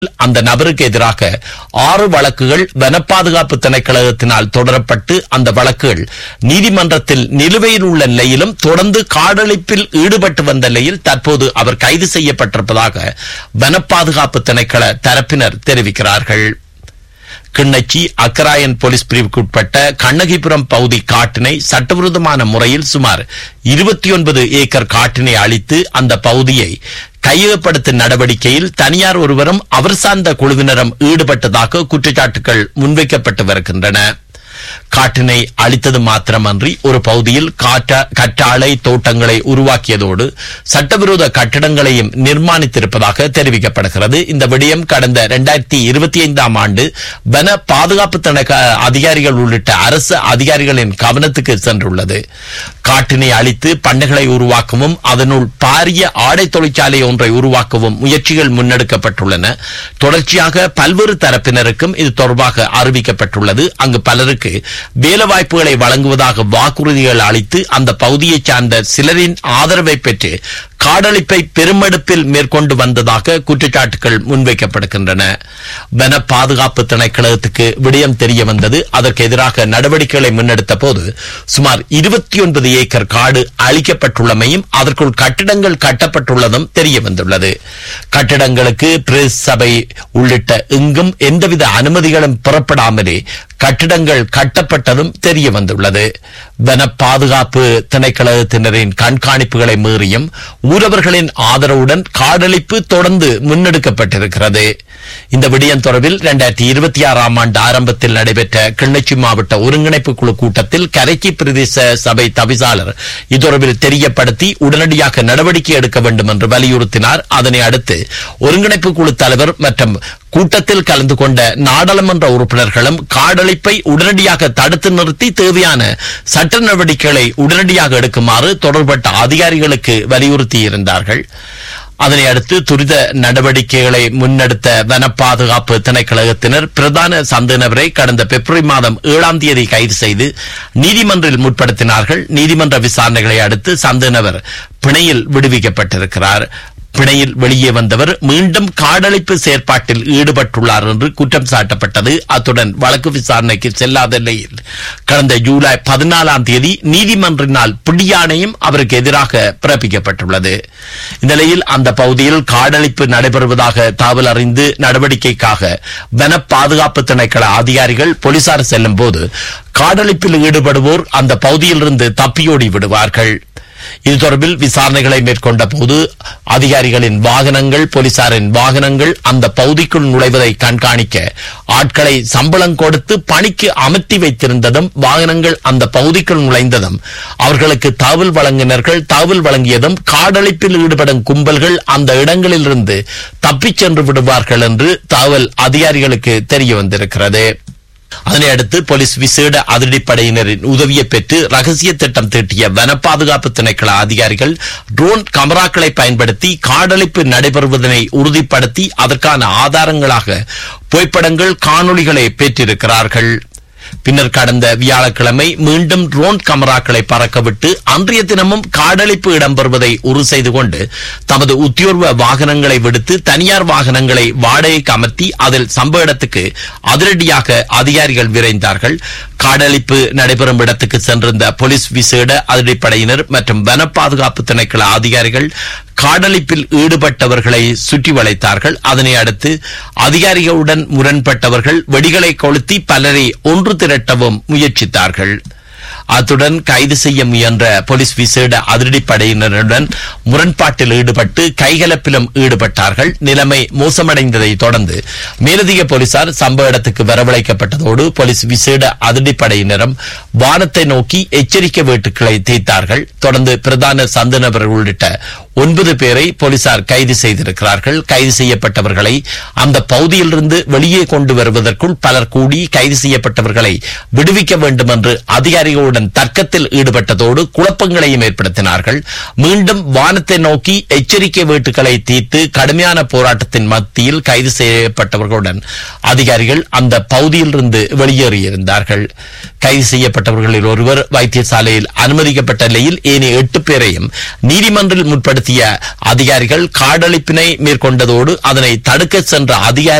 அந்த நபருக்கு எதிராக ஆறு வழக்குகள் வன பாதுகாப்பு திணைக்களத்தினால் தொடரப்பட்டு அந்த வழக்குகள் நீதிமன்றத்தில் நிலுவையில் உள்ள நிலையிலும் தொடர்ந்து காடழிப்பில் ஈடுபட்டு வந்த நிலையில் தற்போது அவர் கைது செய்யப்பட்டிருப்பதாக வன பாதுகாப்பு திணைக்கள தரப்பினர் தெரிவிக்கிறார்கள் கிண்ணச்சி அக்கராயன் போலீஸ் பிரிவுக்குட்பட்ட கண்ணகிபுரம் பகுதி காட்டினை சட்டவிரோதமான முறையில் சுமார் இருபத்தி ஒன்பது ஏக்கர் காட்டினை அழித்து அந்த பகுதியை கையகப்படுத்தும் நடவடிக்கையில் தனியார் ஒருவரும் அவர் சார்ந்த குழுவினரும் ஈடுபட்டதாக குற்றச்சாட்டுகள் முன்வைக்கப்பட்டு வருகின்றன காட்டினை அழித்தது மாத்திரமன்றி ஒரு பகுதியில் காற்ற- கற்றாழை தோட்டங்களை உருவாக்கியதோடு சட்டவிரோத கட்டடங்களையும் நிர்மாணித்திருப்பதாக தெரிவிக்கப்படுகிறது இந்த விடயம் கடந்த இரண்டாயிரத்தி இருபத்தி ஐந்தாம் ஆண்டு வன பாதுகாப்பு தனக அதிகாரிகள் உள்ளிட்ட அரசு அதிகாரிகளின் கவனத்துக்கு சென்றுள்ளது காட்டினை அழித்து பண்ணைகளை உருவாக்கவும் அதனுள் பாரிய ஆடை தொழிற்சாலை ஒன்றை உருவாக்கவும் முயற்சிகள் முன்னெடுக்கப்பட்டுள்ளன தொடர்ச்சியாக பல்வேறு தரப்பினருக்கும் இது தொடர்பாக அறிவிக்கப்பட்டுள்ளது அங்கு பலருக்கு வேலைவாய்ப்புகளை வழங்குவதாக வாக்குறுதிகள் அளித்து அந்த பகுதியைச் சார்ந்த சிலரின் ஆதரவை பெற்று காடழிப்பை பெருமெடுப்பில் மேற்கொண்டு வந்ததாக குற்றச்சாட்டுகள் முன்வைக்கப்படுகின்றன வன பாதுகாப்பு திணைக்களத்துக்கு விடயம் தெரிய வந்தது அதற்கு எதிராக நடவடிக்கைகளை முன்னெடுத்த போது சுமார் இருபத்தி ஒன்பது ஏக்கர் காடு அழிக்கப்பட்டுள்ளமையும் அதற்குள் கட்டிடங்கள் கட்டப்பட்டுள்ளதும் தெரிய வந்துள்ளது கட்டிடங்களுக்கு பிரஸ் சபை உள்ளிட்ட எங்கும் எந்தவித அனுமதிகளும் புறப்படாமலே கட்டிடங்கள் கட்டப்பட்டதும் தெரிய வந்துள்ளது வன பாதுகாப்பு திணைக்களத்தினரின் கண்காணிப்புகளை மீறியும் ஊரவர்களின் ஆதரவுடன் காடழிப்பு தொடர்ந்து முன்னெடுக்கப்பட்டிருக்கிறது இந்த விடயம் தொடர்பில் இரண்டாயிரத்தி இருபத்தி ஆறாம் ஆண்டு ஆரம்பத்தில் நடைபெற்ற கிளிநொச்சி மாவட்ட ஒருங்கிணைப்பு குழு கூட்டத்தில் கரைச்சி பிரதேச சபை தவிசாளர் இது தொடர்பில் தெரியப்படுத்தி உடனடியாக நடவடிக்கை எடுக்க வேண்டும் என்று வலியுறுத்தினார் அதனை அடுத்து ஒருங்கிணைப்பு குழு தலைவர் மற்றும் கூட்டத்தில் கலந்து கொண்ட நாடாளுமன்ற உறுப்பினர்களும் காடழிப்பை உடனடியாக தடுத்து நிறுத்தி தேவையான சட்ட நடவடிக்கைகளை உடனடியாக எடுக்குமாறு தொடர்பட்ட அதிகாரிகளுக்கு வலியுறுத்தியிருந்தார்கள் அதனை அடுத்து துரித நடவடிக்கைகளை முன்னெடுத்த வன பாதுகாப்பு திணைக்களகத்தினர் பிரதான சந்தேகநபரை கடந்த பிப்ரவரி மாதம் ஏழாம் தேதி கைது செய்து நீதிமன்றில் முற்படுத்தினார்கள் நீதிமன்ற விசாரணைகளை அடுத்து சந்தேகநபர் பிணையில் விடுவிக்கப்பட்டிருக்கிறார் பிணையில் வெளியே வந்தவர் மீண்டும் காடழிப்பு செயற்பாட்டில் ஈடுபட்டுள்ளார் என்று குற்றம் சாட்டப்பட்டது அத்துடன் வழக்கு விசாரணைக்கு செல்லாத நிலையில் கடந்த ஜூலை பதினாலாம் தேதி நீதிமன்றினால் பிடியாணையும் அவருக்கு எதிராக பிறப்பிக்கப்பட்டுள்ளது இந்த நிலையில் அந்த பகுதியில் காடழிப்பு நடைபெறுவதாக தகவல் அறிந்து நடவடிக்கைக்காக வன பாதுகாப்பு திணைக்கள அதிகாரிகள் போலீசார் செல்லும் போது காடழிப்பில் ஈடுபடுவோர் அந்த பகுதியிலிருந்து தப்பியோடி விடுவார்கள் இது தொடர்பில் விசாரணைகளை மேற்கொண்ட போது அதிகாரிகளின் வாகனங்கள் போலீசாரின் வாகனங்கள் அந்த பகுதிக்குள் நுழைவதை கண்காணிக்க ஆட்களை சம்பளம் கொடுத்து பணிக்கு அமர்த்தி வைத்திருந்ததும் வாகனங்கள் அந்த பகுதிக்குள் நுழைந்ததும் அவர்களுக்கு தகவல் வழங்கினர்கள் தகவல் வழங்கியதும் காடழிப்பில் ஈடுபடும் கும்பல்கள் அந்த இடங்களிலிருந்து தப்பிச் சென்று விடுவார்கள் என்று தகவல் அதிகாரிகளுக்கு தெரிய வந்திருக்கிறது அதனை அடுத்து போலீஸ் விசேட அதிரடிப்படையினரின் உதவியை பெற்று ரகசிய திட்டம் தீட்டிய வன பாதுகாப்பு திணைக்கள அதிகாரிகள் ட்ரோன் கமராக்களை பயன்படுத்தி காடழிப்பு நடைபெறுவதனை உறுதிப்படுத்தி அதற்கான ஆதாரங்களாக புகைப்படங்கள் காணொளிகளை பெற்றிருக்கிறார்கள் பின்னர் கடந்த வியாழக்கிழமை மீண்டும் ட்ரோன் கமராக்களை பறக்கவிட்டு அன்றைய தினமும் காடழிப்பு இடம்பெறுவதை உறுதி செய்து கொண்டு தமது உத்தியோர்வ வாகனங்களை விடுத்து தனியார் வாகனங்களை வாடகைக்கு அமர்த்தி அதில் சம்பவ இடத்துக்கு அதிரடியாக அதிகாரிகள் விரைந்தார்கள் காடழிப்பு நடைபெறும் இடத்துக்கு சென்றிருந்த போலீஸ் விசேட அதிரடிப்படையினர் மற்றும் வன பாதுகாப்பு திணைக்கள அதிகாரிகள் காடழிப்பில் ஈடுபட்டவர்களை சுற்றி வளைத்தார்கள் அதனை அடுத்து அதிகாரிகளுடன் முரண்பட்டவர்கள் வெடிகளை கொளுத்தி பலரை ஒன்று திரட்டவும் முயற்சித்தார்கள் அத்துடன் கைது செய்ய முயன்ற போலீஸ் விசேட அதிரடிப்படையினருடன் முரண்பாட்டில் ஈடுபட்டு கைகலப்பிலும் ஈடுபட்டார்கள் நிலைமை மோசமடைந்ததை தொடர்ந்து மேலதிக போலீசார் சம்பவ இடத்துக்கு வரவழைக்கப்பட்டதோடு போலீஸ் விசேட அதிரடிப்படையினரும் வானத்தை நோக்கி எச்சரிக்கை வேட்டுக்களை தீர்த்தார்கள் தொடர்ந்து பிரதான சந்த நபர் உள்ளிட்ட ஒன்பது பேரை போலீசார் கைது செய்திருக்கிறார்கள் கைது செய்யப்பட்டவர்களை அந்த பகுதியிலிருந்து வெளியே கொண்டு வருவதற்குள் பலர் கூடி கைது செய்யப்பட்டவர்களை விடுவிக்க வேண்டும் என்று அதிகாரிகளுடன் அதிகாரிகளுடன் தர்க்கத்தில் ஈடுபட்டதோடு குழப்பங்களையும் ஏற்படுத்தினார்கள் மீண்டும் வானத்தை நோக்கி எச்சரிக்கை வீட்டுகளை தீர்த்து கடுமையான போராட்டத்தின் மத்தியில் கைது செய்யப்பட்டவர்களுடன் அதிகாரிகள் அந்த பகுதியிலிருந்து வெளியேறியிருந்தார்கள் கைது செய்யப்பட்டவர்களில் ஒருவர் வைத்தியசாலையில் அனுமதிக்கப்பட்ட நிலையில் ஏனைய எட்டு பேரையும் நீதிமன்றில் முற்படுத்திய அதிகாரிகள் காடழிப்பினை மேற்கொண்டதோடு அதனை தடுக்க சென்ற அதிகாரி